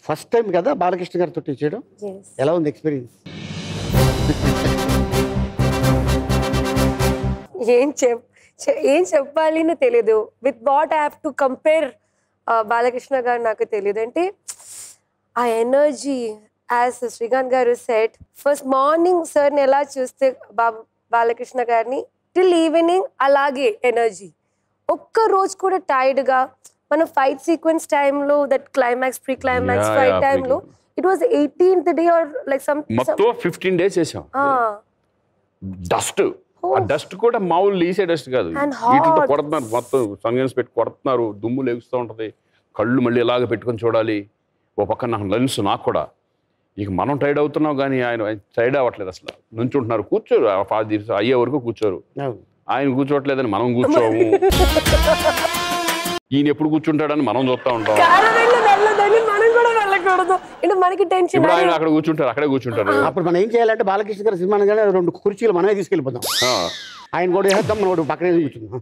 First time కదా బాలకృష్ణ గారితో చేయడం ఎస్ ఎలా ఉంది ఎక్స్పీరియన్స్ ఏం చెప్ చె- ఏం చెప్పాలి అని తెలియదు with what I have to compare Balakrishna garu నాకు తెలియదు అంటే ఆ ఎనర్జీ యాజ్ శ్రీకాంత్ గారు సెట్ ఫస్ట్ మార్నింగ్ సార్ని ఎలా చూస్తే బాబు బాలకృష్ణ గారిని టిల్ ఈవినింగ్ అలాగే ఎనర్జీ ఒక్క రోజు కూడా tired గా మన ఫైట్ సీక్వెన్స్ టైంలో that climax pre climax Yeah, fight yeah, టైంలో it was eighteenth day or like some మొత్తం ఫిఫ్టీన్ డేస్ వేసాం డస్ట్ ఆ Oh. డస్ట్ కూడా మామూలు ఈసే డస్ట్ కాదు And వీటితో hot. కొడుతున్నారు మొత్తం సన్గన్స్ పెట్టి కొడుతున్నారు దుమ్ము లేగుస్తూ ఉంటది కళ్ళు మళ్ళీ ఇలాగ పెట్టుకొని చూడాలి ఓ పక్కన నాకు లెన్స్ నాకు కూడా ఇక మనం టైర్డ్ అవుతున్నాం కానీ ఆయన టైర్డ్ అవ్వట్లేదు అసలు నుంచుంటున్నారు కూర్చోరు ఆ ఫా- ది- అయ్యే వరకు కూర్చోరు అవును ఆయన కూర్చోవట్లేదని మనం కూర్చోము ఈయన ఎప్పుడు కూర్చుంటాడని మనం చూస్తూ ఉంటాం క్యారవెన్లో వెళ్ళదని మనం కూడా వెళ్ళకూడదు అంటే మనకి టెన్షన్ ఇప్పుడు ఆయన అక్కడ కూర్చుంటారు అక్కడే కూర్చుంటారు అప్పుడు మనం ఏం చేయాలంటే బాలకృష్ణ గారి సినిమా అనగానే రెండు కుర్చీలు మనమే తీసుకెళ్ళిపోతాం ఆ. ఆయన కూడా వేద్దాం మనం ఒకటి పక్కనే కూర్చుందాం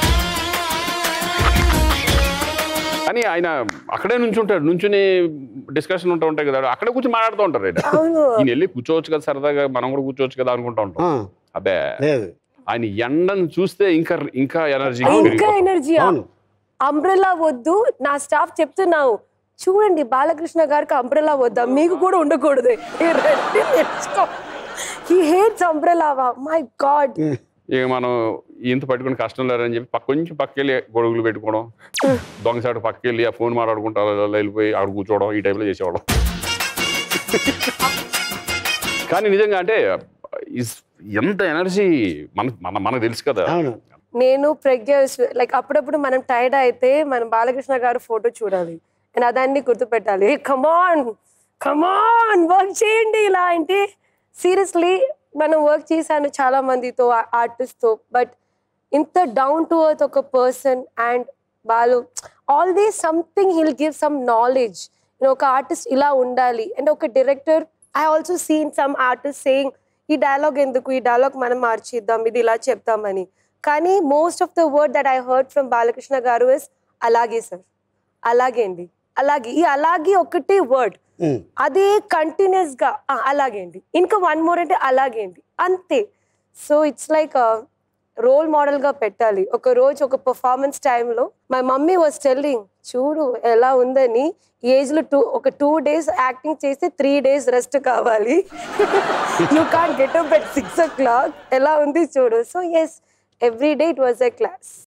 కానీ ఆయన అక్కడే నుంచుంటాడు నుంచుని డిస్కషన్ ఉంటూ ఉంటాయి కదా అక్కడే కూర్చొని మాట్లాడుతూ ఉంటారు ఆయన అవును ఈయన వెళ్ళి కూర్చోవచ్చు కదా సరదాగా మనం కూడా కూర్చోవచ్చు కదా అనుకుంటా ఉంటాం ఆ, అబ్బే లేదు ఆయన ఎండను చూస్తే ఇంకా ఇంకా ఎనర్జీ ఇంకా ఎనర్జీ అవును అంబ్రెలా వద్దు నా స్టాఫ్ చెప్తున్నావు చూడండి బాలకృష్ణ గారికి అంబ్రెలా వద్దా మీకు కూడా ఉండకూడదు he hates umbrella my God ఇక మనం ఇంత పట్టుకుని కష్టం లేరని చెప్పి పక్క కొంచెం పక్కకెళ్ళి గొడుగులు పెట్టుకోవడం దొంగసాడు పక్కకెళ్ళి ఆ ఫోన్ మాట్లాడుకుంటారు అలా వెళ్ళిపోయి ఆడ కూర్చోవడం ఈ టైంలో చేసేవాళ్ళం కానీ నిజంగా అంటే ఇస్- ఎంత ఎనర్జీ మన మన మనకు తెలుసు కదా అవును నేను ప్రజ్ఞ లైక్ అప్పుడప్పుడు మనం టైర్డ్ అయితే మనం బాలకృష్ణ గారు ఫోటో చూడాలి అండ్ అదాన్ని గుర్తుపెట్టాలి కమాన్ కమాన్ వర్క్ చేయండి ఇలా అంటే సీరియస్లీ మనం వర్క్ చేశాను చాలా మందితో ఆర్టిస్ట్తో బట్ ఇంత డౌన్ టు అర్త్ ఒక పర్సన్ అండ్ వాళ్ళు always something he'll give some knowledge ఒక ఆర్టిస్ట్ ఇలా ఉండాలి అండ్ ఒక director I also seen some artist saying ఈ డైలాగ్ ఎందుకు ఈ డైలాగ్ మనం మార్చిద్దాం ఇది ఇలా చెప్తామని కానీ most of the word that I heard from Balakrishna garu is అలాగే సార్ అలాగే అండి అలాగే ఈ అలాగే ఒకటి వర్డ్ ఉమ్. అదే కంటిన్యూస్ గా "ఆ, అలాగే అండి ఇంకా వన్ మోర్ అంటే అలాగే అండి అంతే so it's like role model గా పెట్టాలి ఒక రోజు ఒక పర్ఫార్మెన్స్ టైంలో మై మమ్మీ వాజ్ టెల్లింగ్ చూడు ఎలా ఉందని ఏజ్ లో టూ ఒక టూ డేస్ యాక్టింగ్ చేస్తే త్రీ డేస్ రెస్ట్ కావాలి you can get up at six o'clock ఎలా ఉంది చూడు so yes every day it was a class